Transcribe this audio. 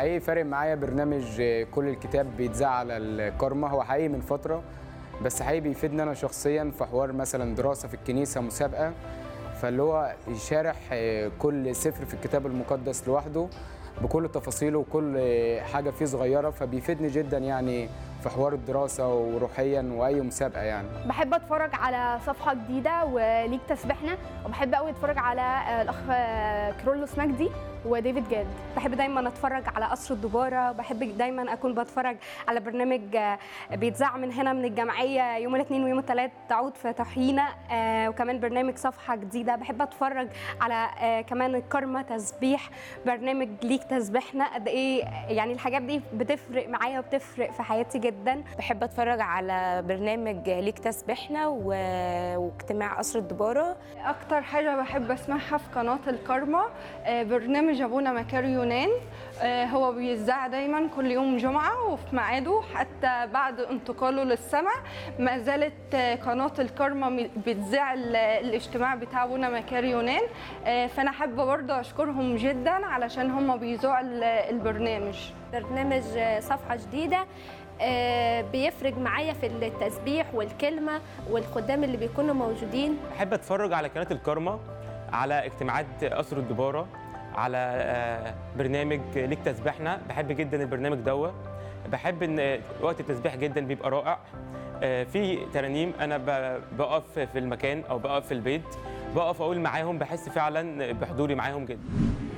حقيقي فارق معايا برنامج آه، كل الكتاب بيتذاع على الكارما هو حقيقي من فتره بس حقيقي بيفيدني انا شخصيا في حوار مثلا دراسه في الكنيسه مسابقه فاللي هو يشارح آه، كل سفر في الكتاب المقدس لوحده بكل تفاصيله وكل آه، حاجه فيه صغيره فبيفيدني جدا يعني في حوار الدراسه وروحيا واي مسابقه يعني بحب اتفرج على صفحه جديده وليك تسبيحنا وبحب قوي اتفرج على آه، الاخ آه، كرولوس مجدي وديفيد جاد بحب دايما اتفرج على قصر الدباره بحب دايما اكون بتفرج على برنامج آه، بيتذاع من هنا من الجمعيه يوم الاثنين ويوم الثلاث تعود في طحينه آه، وكمان برنامج صفحه جديده بحب اتفرج على آه، كمان الكرمه تسبيح برنامج ليك تسبيحنا قد ايه يعني الحاجات دي بتفرق معايا وبتفرق في حياتي جدا بحب اتفرج على برنامج ليك تسبيحنا و... واجتماع قصر الدباره اكتر حاجه بحب اسمعها في قناه الكارما آه، برنامج ابونا مكاري يونان آه، هو بيذاع دايما كل يوم جمعه وفي ميعاده حتى بعد انتقاله للسماء ما زالت آه، قناه الكارما م- بتذاع ال- الاجتماع بتاع ابونا مكاري يونان آه، فانا حابه برضه اشكرهم جدا علشان هم بيذوعوا ال- البرنامج برنامج صفحة جديدة آه، بيفرق معايا في التسبيح والكلمة والخدام اللي بيكونوا موجودين بحب اتفرج على قناه الكارما على اجتماعات قصر الدباره على آه، برنامج ليك تسبيحنا بحب جدا البرنامج دوت بحب ان وقت التسبيح جدا بيبقى رائع آه، في ترانيم انا ب- بقف في المكان او بقف في البيت بقف اقول معاهم بحس فعلا بحضوري معاهم جدا